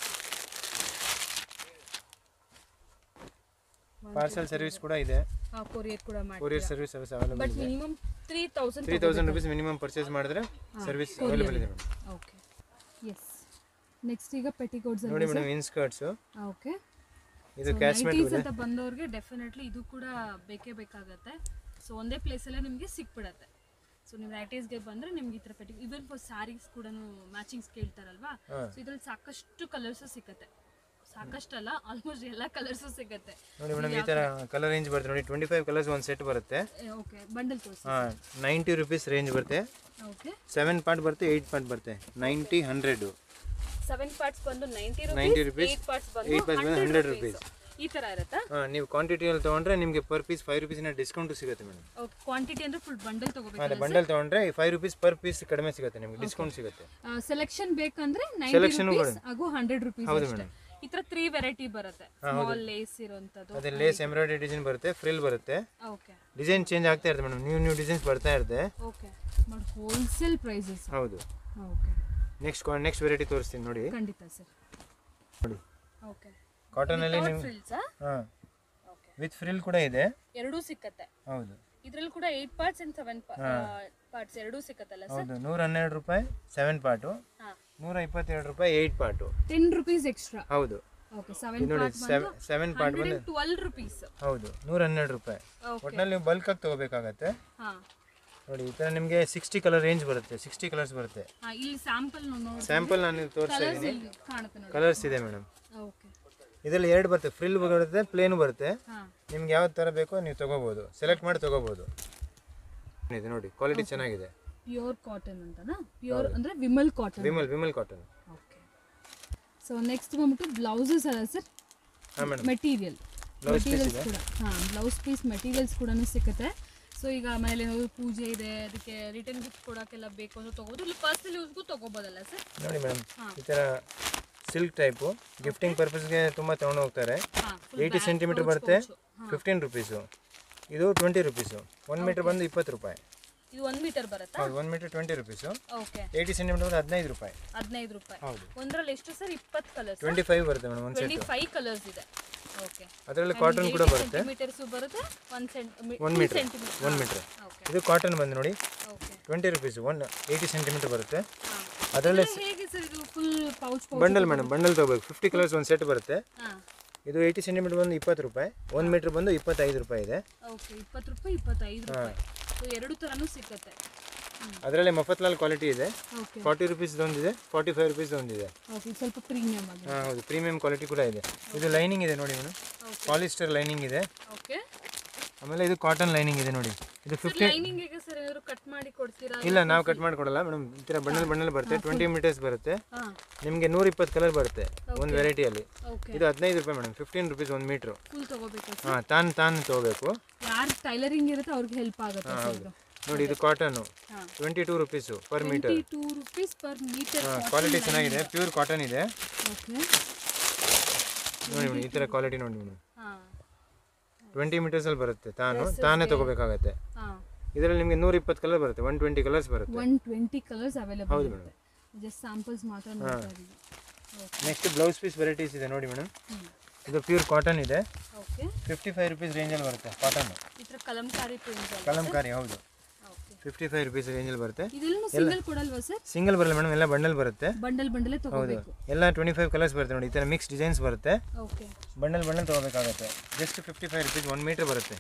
B: ಪಾರ್ಸಲ್ ಸರ್ವಿಸ್ ಕೂಡ ಇದೆ
A: ಹಾಂ ಕೊರಿಯರ್ ಕೂಡ ಮಾಡಿ
B: courier service service available
A: but
B: ಇದೆ
A: minimum three thousand
B: three thousand rupees minimum purchase ಮಾಡಿದ್ರೆ ಸರ್ವಿಸ್ ಅವೈಲೇಬಲ್ ಇದೆ ಮೇಡಮ್
A: ಓಕೆ ಎಸ್ ನೆಕ್ಸ್ಟ್ ಈಗ ಪೆಟಿಕೋಟ್ಸ್
B: ನೋಡಿ ಮೇಡಮ್ ಇನ್ ಸ್ಕರ್ಟ್ಸು
A: ಓಕೆ
B: ಇದು ಕ್ಯಾಶ್ಮೆಂಟ್
A: ನೈಟೀಸ್ ಅಂತ ಬಂದವ್ರಿಗೆ ಡೆಫಿನೆಟ್ಲಿ ಇದು ಕೂಡ ಬೇಕೇ ಬೇಕಾಗತ್ತೆ ಸೊ ಒಂದೇ ಪ್ಲೇಸಲ್ಲೇ ನಿಮಗೆ ಸಿಕ್ಬಿಡತ್ತೆ ಸೊ ನೀವು ನೈಟೀಸ್ಗೆ ಬಂದರೆ ನಿಮ್ಗೆ ಈ ಥರ ಪೆಟಿ ಇವನ್ ಫಾರ್ ಸ್ಯಾರೀಸ್ ಕೂಡ ಮ್ಯಾಚಿಂಗ್ಸ್ ಕೇಳ್ತಾರಲ್ವಾ
B: ಹಾಂ.
A: ಸೊ ಇದ್ರಲ್ಲಿ ಸಾಕಷ್ಟು ಕಲರ್ಸು ಸಿಕ್ಕತ್ತೆ ಸಾಕಷ್ಟಲ್ಲ ಆಲ್ಮೋಸ್ಟ್ ಎಲ್ಲ ಕಲರ್ಸು ಸಿಕ್ಕತ್ತೆ
B: ನೋಡಿ ಮೇಡಮ್ ಈ ಥರ ಕಲರ್ ರೇಂಜ್ ಬರುತ್ತೆ ನೋಡಿ ಟ್ವೆಂಟಿ ಫೈವ್ ಕಲರ್ಸ್ ಒಂದು ಸೆಟ್ ಬರುತ್ತೆ
A: ಓಕೆ ಬಂಡಲ್ ತೋರಿಸಿ
B: ಹಾಂ ನೈಂಟಿ ರುಪೀಸ್ ರೇಂಜ್ ಬರುತ್ತೆ
A: ಓಕೆ
B: ಸೆವೆನ್ ಪಾರ್ಟ್ ಬರುತ್ತೆ ಏಯ್ಟ್ ಪಾರ್ಟ್ ಬರುತ್ತೆ ನೈಂಟಿ ಹಂಡ್ರೆಡು
A: ಸೆವೆನ್ ಪಾರ್ಟ್ಸ್ ಬಂದು ninety
B: 90
A: rupees
B: rupees,
A: eight parts
B: eight parts
A: ಬಂದು
B: ಬಂದು
A: ಹಂಡ್ರೆಡ್
B: 100
A: ರುಪೀಸ್ ಈ ಥರ ಇರುತ್ತಾ
B: ಹಾಂ ನೀವು ಕ್ವಾಂಟಿಟಿಯಲ್ಲಿ ತೊಗೊಂಡ್ರೆ ನಿಮಗೆ ಪರ್ ಪೀಸ್ ಫೈವ್ ರುಪೀಸಿನ ಡಿಸ್ಕೌಂಟು ಸಿಗುತ್ತೆ ಮೇಡಮ್
A: ಓಕೆ ಕ್ವಾಂಟಿಟಿ ಅಂದ್ರೆ ಫುಲ್ ಬಂಡಲ್
B: ಅದೇ
A: ತಗೋಬೇಕು
B: ಬಂಡಲ್ ತೊಗೊಂಡ್ರೆ ಫೈವ್ ರುಪೀಸ್ ಪರ್ ಪೀಸ್ ಕಡಿಮೆ ಸಿಗುತ್ತೆ ನಿಮಗೆ ಡಿಸ್ಕೌಂಟ್ ಸಿಗುತ್ತೆ
A: ಸೆಲೆಕ್ಷನ್ ಬೇಕಂದ್ರೆ ನೈಂಟಿ
B: Selection
A: ರುಪೀಸ್ ಹಾಗೂ ಹಂಡ್ರೆಡ್ ರುಪೀಸ್
B: ಹೌದು
A: ಅಷ್ಟೇ ಈ ತರ ತ್ರೀ ವೆರೈಟಿ ಬರುತ್ತೆ ಸ್ಮಾಲ್ ಲೇಸ್ ಇರೋಂಥದ್ದು
B: ಅದೇ ಲೇಸ್ ಎಂಬ್ರಾಯ್ಡ್ರಿ ಡಿಸೈನ್ ಬರುತ್ತೆ ಫ್ರಿಲ್ ಬರುತ್ತೆ
A: ಓಕೆ
B: ಡಿಸೈನ್ ಚೇಂಜ್ ಆಗ್ತಾ ಇರುತ್ತೆ ಮೇಡಮ್ ನ್ಯೂ ನ್ಯೂ ಡಿಸೈನ್ಸ್ ಬರ್ತಾ ಇರುತ್ತೆ
A: ಓಕೆ ಬಟ್ ಹೋಲ್ಸೇಲ್ ಪ್ರೈಸಸ್
B: ಹೌದು
A: ಓಕೆ
B: ನೆಕ್ಸ್ಟ್ ನೆಕ್ಸ್ಟ್ ವೆರೈಟಿ ತೋರಿಸ್ತೀನಿ ನೋಡಿ
A: ಖಂಡಿತ ಸರ್
B: ನೋಡಿ
A: ಓಕೆ
B: ಕಾಟನಲ್ಲಿ ನೀವು
A: ಫ್ರಿಲ್ಸಾ
B: ಹಾಂ
A: ಓಕೆ
B: ವಿತ್ ಫ್ರಿಲ್ ಕೂಡ ಇದೆ
A: ಎರಡೂ ಸಿಕ್ಕತ್ತೆ
B: ಹೌದು
A: ಇದ್ರಲ್ಲಿ ಕೂಡ eight parts and seven parts ಎರಡೂ ಸಿಕ್ಕತ್ತಲ್ಲ ಸರ್
B: ಹೌದು ನೂರ ಹನ್ನೆರಡು ರೂಪಾಯಿ ಸೆವೆನ್ ಪಾರ್ಟು
A: ಹಾ
B: ನೂರ ಇಪ್ಪತ್ತೆರಡು ರೂಪಾಯಿ eight part
A: ten rupees extra
B: ಹೌದು
A: ಓಕೆ ಸೆವೆನ್
B: ಇದು ನೋಡಿ ಸೆವೆನ್ ಪಾರ್ಟ್ ಬಂದು
A: ಟ್ವೆಲ್ ರುಪೀಸ್
B: ಹೌದು ನೂರ ಹನ್ನೆರಡು ರೂಪಾಯಿ
A: ಓಕೆ
B: ಒಟ್ಟಿನಲ್ಲಿ ನೀವು ಬಲ್ಕಾಗಿ ತೊಗೋಬೇಕಾಗತ್ತೆ
A: ಹಾ
B: ನೋಡಿ ಈ ಥರ ನಿಮಗೆ ಸಿಕ್ಸ್ಟಿ ಕಲರ್ ರೇಂಜ್ ಬರುತ್ತೆ ಸಿಕ್ಸ್ಟಿ ಕಲರ್ಸ್ ಬರುತ್ತೆ
A: ಹಾ ಇಲ್ಲಿ ಸ್ಯಾಂಪಲ್ ನೋಡಿ
B: ಸ್ಯಾಂಪಲ್ ನಾನು ತೋರಿಸ್ತಾ
A: ಕಲರ್ಸ್
B: ಇದ್ದೀನಿ
A: ಇಲ್ಲಿ ಕಾಣುತ್ತೆ ನೋಡಿ
B: ಕಲರ್ಸ್ ಇದೆ ಮೇಡಮ್
A: ಓಕೆ
B: ಇದರಲ್ಲಿ ಎರಡು ಬರುತ್ತೆ ಫ್ರಿಲ್ ಬರುತ್ತೆ ಪ್ಲೇನ್ ಬರುತ್ತೆ
A: ಹಾ
B: ನಿಮ್ಗೆ ಯಾವ ಥರ ಬೇಕೋ ನೀವು ತೊಗೋಬೋದು ಸೆಲೆಕ್ಟ್ ಮಾಡಿ ತೊಗೋಬೋದು ಇದೆ ನೋಡಿ ಕ್ವಾಲಿಟಿ ಚೆನ್ನಾಗಿದೆ
A: ಪ್ಯೂರ್ ಕಾಟನ್ ಅಂತನಾ ಪ್ಯೂರ್ ಅಂದ್ರೆ Vimal cotton
B: Vimal Vimal cotton
A: okay so next ಬಂದ್ಬಿಟ್ಟು ಬ್ಲೌಸಸ್ ಅಲ್ಲ ಸರ್
B: ಹಾಂ madam
A: material
B: blouse piece
A: materials
B: ಇದೆ
A: ಕೂಡ ಹಾಂ ಬ್ಲೌಸ್ ಪೀಸ್ ಮೆಟೀರಿಯಲ್ಸ್ ಕೂಡ ಸಿಗುತ್ತೆ ಸೊ ಈಗ ಮನೇಲಿ ಏನಾದ್ರು ಪೂಜೆ ಇದೆ ಅದಕ್ಕೆ ರಿಟರ್ನ್ ಗಿಫ್ಟ್ ಕೊಡೋಕ್ಕೆಲ್ಲ ಬೇಕು ಅಂತ ತೊಗೋಬೋದು ಇಲ್ಲಿ ಪರ್ಸನಲ್ ಯೂಸ್ಗೂ ತೊಗೋಬೋದಲ್ಲ ಸರ್
B: ನೋಡಿ ಮೇಡಮ್
A: ಹಾಂ.
B: ಈ ಥರ ಸಿಲ್ಕ್ ಟೈಪು ಗಿಫ್ಟಿಂಗ್ ಪರ್ಪಸ್ಗೆ ತುಂಬ ತೊಗೊಂಡು ಹೋಗ್ತಾರೆ
A: ಹಾಂ
B: ಏಯ್ಟಿ ಸೆಂಟಿಮೀಟರ್ ಬರುತ್ತೆ ಫಿಫ್ಟೀನ್ ರುಪೀಸು ಇದು ಟ್ವೆಂಟಿ ರುಪೀಸು ಒನ್ ಮೀಟರ್ ಬಂದು ಇಪ್ಪತ್ತು ರೂಪಾಯಿ
A: ಇದು ಒಂದು ಮೀಟರ್ ಬರುತ್ತಾ
B: ಹೌದು one metre twenty rupees
A: okay
B: eighty centimetre ಬಂದು ಹದಿನೈದು ರೂಪಾಯಿ
A: ಹದಿನೈದು ರೂಪಾಯಿ
B: ಹೌದು
A: ಒಂದರಲ್ಲಿ ಎಷ್ಟು ಸರ್ ಇಪ್ಪತ್ತು ಕಲರ್ಸ್
B: ಟ್ವೆಂಟಿ ಫೈವ್ ಬರುತ್ತೆ ಮೇಡಮ್ ಒಂದು
A: ಟ್ವೆಂಟಿ
B: ಸೆಟ್
A: ಫೈವ್ ಕಲರ್ಸ್ ಇದೆ ಓಕೆ
B: ಅದರಲ್ಲಿ ಕಾಟನ್ ಕೂಡ ಬರುತ್ತೆ
A: ಸೆಂಟಿಮೀಟರ್ಸು ಬರುತ್ತೆ one centi
B: one metre
A: centimetre
B: one metre
A: okay
B: ಇದು ಕಾಟನ್ ಬಂದು ನೋಡಿ
A: okay
B: twenty rupees one eighty centimetre ಬರುತ್ತೆ
A: ಹಾಂ
B: ಅದರಲ್ಲೇ
A: ಹೇಗೆ ಸರ್ ಇದು full pouch pouch
B: bundle madam bundle ತೊಗೋಬೇಕು ಫಿಫ್ಟಿ ಕಲರ್ಸ್ ಒಂದು ಸೆಟ್ ಬರುತ್ತೆ
A: ಹಾಂ
B: ಇದು ಏಯ್ಟಿ ಸೆಂಟಿಮೀಟರ್ ಬಂದು ಇಪ್ಪತ್ತು ರೂಪಾಯಿ ಒಂದು ಮೀಟರ್ ಬಂದು ಇಪ್ಪತ್ತೈದು ರೂಪಾಯಿ ಇದೆ
A: ಓಕೆ ಇಪ್ಪತ್ತು ರೂಪಾಯಿ ಇಪ್ಪತ್ತೈದು ರೂಪಾಯಿ ಸೊ ಎರಡು ಥರನೂ ಸಿಕ್ಕತ್ತೆ
B: ಅದರಲ್ಲಿ ಮಫತ್ಲಾಲ್ ಕ್ವಾಲಿಟಿ ಇದೆ
A: ಓಕೆ
B: ಫಾರ್ಟಿ ರುಪೀಸ್ ಒಂದಿದೆ ಫಾರ್ಟಿ ಫೈವ್ ರುಪೀಸ್ ಒಂದಿದೆ
A: ಓಕೆ ಇದು ಸ್ವಲ್ಪ ಪ್ರೀಮಿಯಮ್ ಆಗಿದೆ
B: ಹಾಂ ಹೌದು ಪ್ರೀಮಿಯಂ ಕ್ವಾಲಿಟಿ ಕೂಡ ಇದೆ ಇದು ಲೈನಿಂಗ್ ಇದೆ ನೋಡಿ ಮೇಡಮ್ ಪಾಲಿಸ್ಟರ್ ಲೈನಿಂಗ್ ಇದೆ
A: ಓಕೆ
B: ಆಮೇಲೆ ಇದು ಕಾಟನ್ ಲೈನಿಂಗ್ ಇದೆ ನೋಡಿ ಇದು ಫಿಫ್ಟಿ
A: ಲೈನಿಂಗ್ ಹೇಗೆ ಸರ್ ಏನಾದ್ರು ಕಟ್ ಮಾಡಿ ಕೊಡ್ತೀರಾ
B: ಇಲ್ಲ ನಾವು ಕಟ್ ಮಾಡಿಕೊಡಲ್ಲ ಮೇಡಮ್ ಈ ಥರ ಬಂಡಲ್ ಬಂಡಲ್ ಬರುತ್ತೆ ಟ್ವೆಂಟಿ ಮೀಟರ್ಸ್ ಬರುತ್ತೆ
A: ಹಾಂ
B: ನಿಮಗೆ ನೂರ ಇಪ್ಪತ್ತು ಕಲರ್ ಬರುತ್ತೆ ಒಂದು ವೆರೈಟಿಯಲ್ಲಿ
A: ಓಕೆ
B: ಇದು ಹದಿನೈದು ರೂಪಾಯಿ ಮೇಡಮ್ ಫಿಫ್ಟೀನ್ ರುಪೀಸ್ ಒಂದು ಮೀಟ್ರು
A: ಫುಲ್ ತಗೋಬೇಕು ಸರ್
B: ಹಾಂ ತಾನು ತಾನು ತೊಗೋಬೇಕು
A: ಯಾರು ಟೈಲರಿಂಗ್ ಇರುತ್ತೆ ಅವ್ರಿಗೆ ಹೆಲ್ಪ್ ಆಗುತ್ತೆ ಸರ್ ಇದು
B: ನೋಡಿ ಇದು ಕಾಟನು
A: ಹಾಂ
B: twenty two rupees per metre
A: twenty two rupees per metre
B: quality ಚೆನ್ನಾಗಿದೆ ಪ್ಯೂರ್ ಕಾಟನ್ ಇದೆ
A: ಓಕೆ
B: ನೋಡಿ ಮೇಡಮ್ ಈ ಥರ ಕ್ವಾಲಿಟಿ ನೋಡಿ ಮೇಡಮ್
A: ಹಾಂ
B: ಟ್ವೆಂಟಿ ಮೀಟರ್ಸಲ್ಲಿ ಬರುತ್ತೆ ತಾನು ತಾನೇ ತೊಗೋಬೇಕಾಗತ್ತೆ
A: ಹಾಂ
B: ಇದರಲ್ಲಿ ನಿಮಗೆ ನೂರ ಇಪ್ಪತ್ತು ಕಲರ್ ಬರುತ್ತೆ ಒನ್ ಟ್ವೆಂಟಿ ಕಲರ್ಸ್ ಬರುತ್ತೆ
A: ಒನ್ ಟ್ವೆಂಟಿ ಕಲರ್ಸ್ ಅವೈಲೇಬಲ್ ಇರುತ್ತೆ ಜಸ್ಟ್ ಸ್ಯಾಂಪಲ್ಸ್ ಮಾತ್ರ ನೋಡ್ತಾ ಇದ್ದೀವಿ okay
B: next blouse piece varieties ಇದೆ ನೋಡಿ ಮೇಡಮ್
A: ಹ್ಞೂ
B: ಇದು ಪ್ಯೂರ್ ಕಾಟನ್ ಇದೆ
A: ಓಕೆ
B: ಫಿಫ್ಟಿ ಫೈವ್ ರುಪೀಸ್ ರೇಂಜಲ್ಲಿ ಬರುತ್ತೆ ಕಾಟನ್
A: ಈ ಥರ ಕಲಂಕಾರಿ ಪ್ರಿಂಟ್ ಅಲ್ಲ
B: ಕಲಂಕಾರಿ ಹೌದು
A: ಓಕೆ
B: ಫಿಫ್ಟಿ ಫೈವ್ ರುಪೀಸ್ ರೇಂಜಲ್ಲಿ ಬರುತ್ತೆ
A: ಇದೆಲ್ಲ ಸಿಂಗಲ್ ಕೊಡಲ್ವಾ ಸರ್
B: ಸಿಂಗಲ್ ಬರಲ್ಲ ಮೇಡಮ್ ಎಲ್ಲ ಬಂಡಲ್ ಬರುತ್ತೆ
A: ಬಂಡಲ್ ಬಂಡಲೇ ತಗೋಬೇಕು
B: ಎಲ್ಲ ಟ್ವೆಂಟಿ ಫೈವ್ ಕಲರ್ಸ್ ಬರುತ್ತೆ ನೋಡಿ ಈ ಥರ ಮಿಕ್ಸ್ ಡಿಸೈನ್ಸ್ ಬರುತ್ತೆ
A: ಓಕೆ
B: ಬಂಡಲ್ ಬಂಡಲ್ ತೊಗೋಬೇಕಾಗತ್ತೆ just fifty five rupees one metre ಬರುತ್ತೆ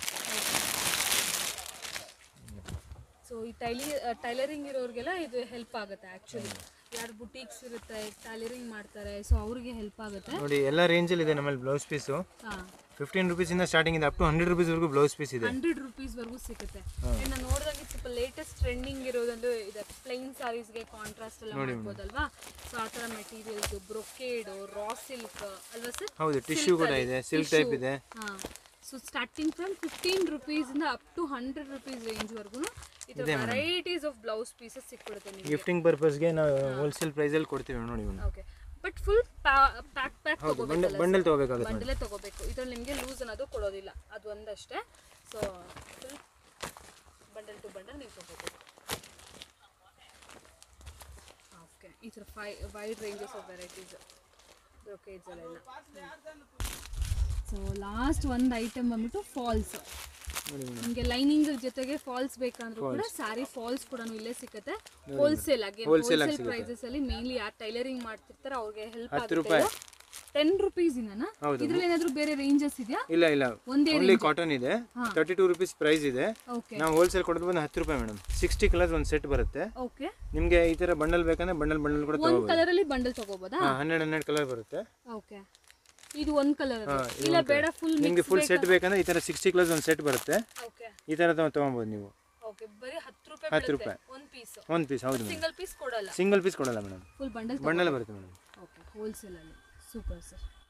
A: ಸೊ ಈ ಟೈಲಿ ಟೈಲರಿಂಗ್ ಇರೋರಿಗೆಲ್ಲ ಇದು ಹೆಲ್ಪ್ ಆಗುತ್ತೆ ಆ್ಯಕ್ಚುಲಿ ಯಾರು ಬುಟೀಕ್ಸ್ ಇರುತ್ತೆ ಟೈಲರಿಂಗ್ ಮಾಡ್ತಾರೆ ಸೊ ಅವ್ರಿಗೆ ಹೆಲ್ಪ್ ಆಗುತ್ತೆ
B: ನೋಡಿ ಎಲ್ಲ ರೇಂಜಲ್ಲಿ ಇದೆ ನಮ್ಮಲ್ಲಿ ಬ್ಲೌಸ್ ಪೀಸು
A: ಹಾಂ
B: ಫಿಫ್ಟೀನ್ ರುಪೀಸಿಂದ ಸ್ಟಾರ್ಟಿಂಗ್ ಇದೆ ಅಪ್ ಟು ಹಂಡ್ರೆಡ್ ರುಪೀಸ್ವರೆಗೂ ಬ್ಲೌಸ್ ಪೀಸ್ ಇದೆ
A: ಹಂಡ್ರೆಡ್ ರುಪೀಸ್ವರೆಗೂ ಸಿಗುತ್ತೆ ನಾನು ನೋಡಿದಾಗ ಸ್ವಲ್ಪ ಲೇಟೆಸ್ಟ್ ಟ್ರೆಂಡಿಂಗ್ ಇರೋದಂದ್ರೆ ಇದೆ ಪ್ಲೈನ್ ಸ್ಯಾರೀಸ್ಗೆ ಕಾಂಟ್ರಾಸ್ಟ್ ಎಲ್ಲ ಮಾಡ್ಬೋದಲ್ವಾ ಸೊ ಆ ಥರ ಮೆಟೀರಿಯಲ್ಸ್ ಬ್ರೊಕೇಡು ರಾ ಸಿಲ್ಕ್ ಅಲ್ವಾ ಸರ್
B: ಹೌದು ಟಿಶ್ಯೂ ಕೂಡ ಇದೆ ಸಿಲ್ಕ್ ಟೈಪ್ ಇದೆ
A: ಹಾಂ ಸೊ ಸ್ಟಾರ್ಟಿಂಗ್ ಫ್ರಮ್ ಫಿಫ್ಟೀನ್ ರುಪೀಸಿಂದ ಅಪ್ ಟು ಹಂಡ್ರೆಡ್ ರುಪೀಸ್ ರೇಂಜ್ವರೆಗೂ ಈ ಥರ ವೆರೈಟೀಸ್ ಆಫ್ ಬ್ಲೌಸ್ ಪೀಸಸ್ ಸಿಕ್ಬಿಡುತ್ತೆ ನಿಮಗೆ
B: ಗಿಫ್ಟಿಂಗ್ ಪರ್ಪಸ್ಗೆ ನಾವು ಹೋಲ್ಸೇಲ್ ಪ್ರೈಸಲ್ಲಿ ಕೊಡ್ತೀವಿ ನೋಡಿ ಇವನು
A: okay but full pack pack ತಗೋಬೇಕಲ್ಲ
B: ಬಂಡಲ್ ತೊಗೋಬೇಕಾಗುತ್ತೆ
A: ಬಂಡಲೇ ತಗೋಬೇಕು ಇದ್ರಲ್ಲಿ ನಿಮಗೆ ಲೂಸ್ ಅನ್ನೋದು ಕೊಡೋದಿಲ್ಲ ಅದು ಒಂದಷ್ಟೇ so full bundle to bundle ನೀವು ತಗೋಬೇಕು ಓಕೆ ಈ ಥರ ಫೈ wide ranges of varieties brocades ಅಲ್ಲೆಲ್ಲ ಸೊ ಲಾಸ್ಟ್ ಒಂದು ಐಟಮ್ ಬಂದ್ಬಿಟ್ಟು ಫಾಲ್ಸ್
B: ನೋಡಿ ಮೇಡಮ್
A: ನಿಮಗೆ ಲೈನಿಂಗ್ ಜೊತೆಗೆ ಫಾಲ್ಸ್ ಬೇಕಂದ್ರೂ ಕೂಡ ಸ್ಯಾರಿ ಫಾಲ್ಸ್ ಕೂಡ ಇಲ್ಲೇ ಸಿಗುತ್ತೆ ಹೋಲ್ಸೇಲ್ ಆಗಿ ಹೋಲ್ಸೇಲ್ ಪ್ರೈಸಸ್ ಅಲ್ಲಿ ಮೇನ್ಲಿ ಯಾರು ಟೈಲರಿಂಗ್ ಮಾಡ್ತಿರ್ತಾರೆ ಅವ್ರಿಗೆ ಹೆಲ್ಪ್ ಆಗುತ್ತೆ ಟೆನ್ ರುಪೀಸ್ ಇಂದನಾ ಇದ್ರಲ್ಲಿ ಏನಾದ್ರು ಬೇರೆ ರೇಂಜಸ್ ಇದೆಯಾ
B: ಇಲ್ಲ ಇಲ್ಲ
A: ಒಂದೇ
B: ಓನ್ಲಿ ಕಾಟನ್ ಇದೆ ತರ್ಟಿ ಟೂ ರುಪೀಸ್ ಪ್ರೈಸ್ ಇದೆ
A: ಓಕೆ
B: ನಾವು ಹೋಲ್ಸೇಲ್ ಕೊಡೋದು ಬಂದು ಹತ್ತು ರೂಪಾಯಿ ಮೇಡಮ್ ಸಿಕ್ಸ್ಟಿ ಕಲರ್ಸ್ ಒಂದು ಸೆಟ್ ಬರುತ್ತೆ
A: ಓಕೆ
B: ನಿಮಗೆ ಈ ಥರ ಬಂಡಲ್ ಬೇಕಂದ್ರೆ ಬಂಡಲ್ ಬಂಡಲ್ ಕೂಡ
A: ಒಂದ್
B: ತಗೋಬೋದು
A: ಕಲರ್ ಅಲ್ಲಿ ಬಂಡಲ್ ತಗೋಬೋದಾ
B: ಹಾಂ ಹನ್ನೆರಡು ಹನ್ನೆರಡು ಕಲರ್ ಬರುತ್ತೆ
A: ಓಕೆ ಇದು ಒಂದ್ ಕಲರ್ ಇಲ್ಲ ಬೇಡ ಫುಲ್
B: ನಿಮಗೆ ಫುಲ್ ಸೆಟ್ ಬೇಕಂದ್ರೆ ಈ ಥರ ಸಿಕ್ಸ್ಟಿ ಕಲರ್ಸ್ ಒಂದು ಸೆಟ್ ಬರುತ್ತೆ
A: ಓಕೆ
B: ಈ ಥರ ತೊಗೊಬೋದು ನೀವು
A: ಓಕೆ ಬರೀ ಹತ್ತು ರೂಪಾಯಿ
B: ಹತ್ತು
A: ಬೀಳುತ್ತೆ
B: ರೂಪಾಯಿ.
A: ಒಂದ್ ಪೀಸ್
B: ಒಂದು ಪೀಸ್ ಹೌದು ಮೇಡಮ್
A: ಸಿಂಗಲ್ ಪೀಸ್ ಕೊಡಲ್ಲ
B: ಸಿಂಗಲ್ ಪೀಸ್ ಕೊಡಲ್ಲ ಮೇಡಮ್
A: ಫುಲ್ ಬಂಡಲ್
B: ಬಂಡಲ್ ಬರುತ್ತೆ ಮೇಡಮ್
A: ಓಕೆ ಹೋಲ್ಸೇಲ್ ಅಲ್ಲಿ ಸೂಪರ್ ಸರ್